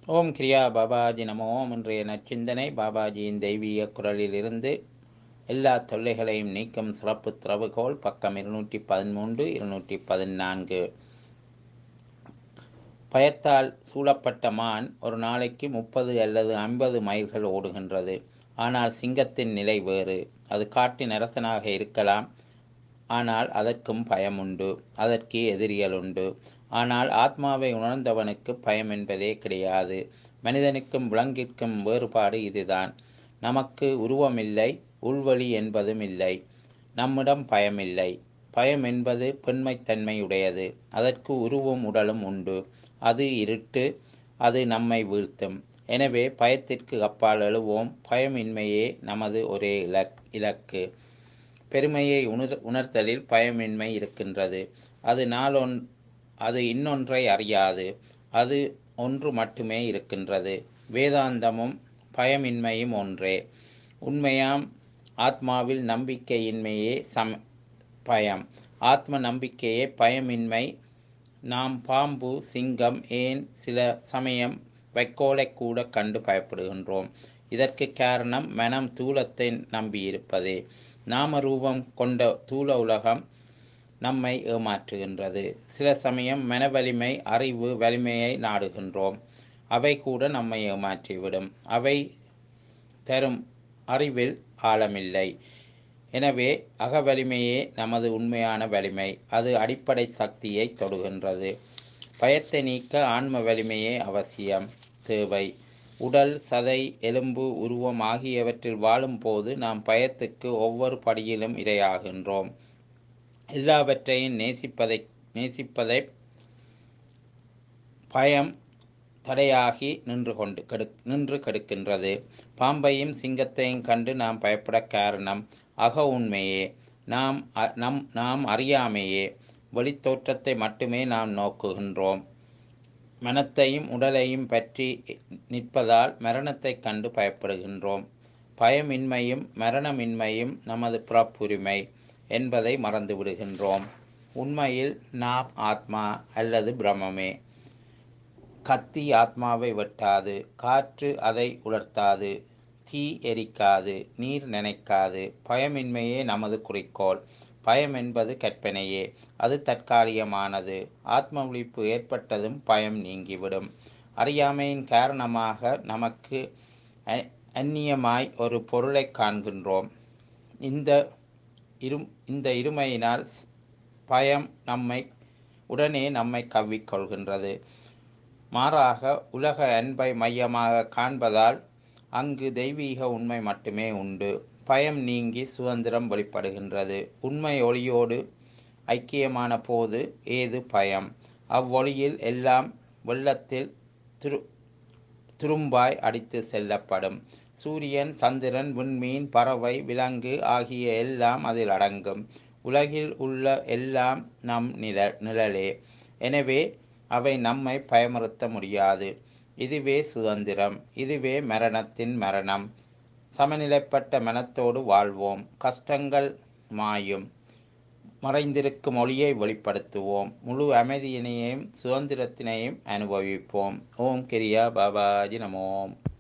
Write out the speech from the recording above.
ஓம் கிரியா பாபாஜி நமோ ஓம் இன்றைய நற்சிந்தனை பாபாஜியின் தெய்வீக குரலிலிருந்து எல்லா தொல்லைகளையும் நீக்கும் சிறப்பு திறவுகோல் பக்கம் இருநூற்றி பதிமூன்று இருநூற்றி பதினான்கு பயத்தால் சூழப்பட்ட மான் ஒரு நாளைக்கு முப்பது அல்லது ஐம்பது மைல்கள் ஓடுகின்றது ஆனால் சிங்கத்தின் நிலை வேறு அது காட்டின் அரசனாக இருக்கலாம் ஆனால் அதற்கும் பயம் உண்டு அதற்கு எதிரிகள் உண்டு ஆனால் ஆத்மாவை உணர்ந்தவனுக்கு பயம் என்பதே கிடையாது மனிதனுக்கும் விலங்கிற்கும் வேறுபாடு இதுதான் நமக்கு உருவமில்லை உள்வழி என்பதும் இல்லை நம்மிடம் பயமில்லை பயம் என்பது பெண்மைத்தன்மையுடையது அதற்கு உருவம் உடலும் உண்டு அது இருட்டு அது நம்மை வீழ்த்தும் எனவே பயத்திற்கு அப்பால் எழுவோம் பயமின்மையே நமது ஒரே இலக் இலக்கு பெருமையை உணர் உணர்த்தலில் பயமின்மை இருக்கின்றது அது நாளொன் அது இன்னொன்றை அறியாது அது ஒன்று மட்டுமே இருக்கின்றது வேதாந்தமும் பயமின்மையும் ஒன்றே உண்மையாம் ஆத்மாவில் நம்பிக்கையின்மையே சம் பயம் ஆத்ம நம்பிக்கையே பயமின்மை நாம் பாம்பு சிங்கம் ஏன் சில சமயம் வைக்கோலை கூட கண்டு பயப்படுகின்றோம் இதற்கு காரணம் மனம் தூலத்தை நம்பியிருப்பதே நாம ரூபம் கொண்ட தூல உலகம் நம்மை ஏமாற்றுகின்றது சில சமயம் மன வலிமை அறிவு வலிமையை நாடுகின்றோம் அவை கூட நம்மை ஏமாற்றிவிடும் அவை தரும் அறிவில் ஆழமில்லை எனவே அக வலிமையே நமது உண்மையான வலிமை அது அடிப்படை சக்தியை தொடுகின்றது பயத்தை நீக்க ஆன்ம வலிமையே அவசியம் தேவை உடல் சதை எலும்பு உருவம் ஆகியவற்றில் வாழும்போது நாம் பயத்துக்கு ஒவ்வொரு படியிலும் இரையாகின்றோம் எல்லாவற்றையும் நேசிப்பதை நேசிப்பதை பயம் தடையாகி நின்று கொண்டு கெடு நின்று கெடுக்கின்றது பாம்பையும் சிங்கத்தையும் கண்டு நாம் பயப்பட காரணம் அக உண்மையே நாம் நம் நாம் அறியாமையே வெளித்தோற்றத்தை மட்டுமே நாம் நோக்குகின்றோம் மனத்தையும் உடலையும் பற்றி நிற்பதால் மரணத்தை கண்டு பயப்படுகின்றோம் பயமின்மையும் மரணமின்மையும் நமது பிறப்புரிமை என்பதை மறந்து விடுகின்றோம் உண்மையில் நாம் ஆத்மா அல்லது பிரமமே கத்தி ஆத்மாவை வெட்டாது காற்று அதை உலர்த்தாது தீ எரிக்காது நீர் நினைக்காது பயமின்மையே நமது குறிக்கோள் பயம் என்பது கற்பனையே அது தற்காலிகமானது ஆத்ம விழிப்பு ஏற்பட்டதும் பயம் நீங்கிவிடும் அறியாமையின் காரணமாக நமக்கு அந்நியமாய் ஒரு பொருளை காண்கின்றோம் இந்த இரு இந்த இருமையினால் பயம் நம்மை உடனே நம்மை கவ்விக்கொள்கின்றது மாறாக உலக அன்பை மையமாக காண்பதால் அங்கு தெய்வீக உண்மை மட்டுமே உண்டு பயம் நீங்கி சுதந்திரம் வெளிப்படுகின்றது உண்மை ஒளியோடு ஐக்கியமான போது ஏது பயம் அவ்வொளியில் எல்லாம் வெள்ளத்தில் திரு துரும்பாய் அடித்து செல்லப்படும் சூரியன் சந்திரன் விண்மீன் பறவை விலங்கு ஆகிய எல்லாம் அதில் அடங்கும் உலகில் உள்ள எல்லாம் நம் நிழ நிழலே எனவே அவை நம்மை பயமுறுத்த முடியாது இதுவே சுதந்திரம் இதுவே மரணத்தின் மரணம் சமநிலைப்பட்ட மனத்தோடு வாழ்வோம் கஷ்டங்கள் மாயும் மறைந்திருக்கும் ஒளியை வெளிப்படுத்துவோம் முழு அமைதியினையும் சுதந்திரத்தினையும் அனுபவிப்போம் ஓம் கிரியா பாபாஜி நமோம்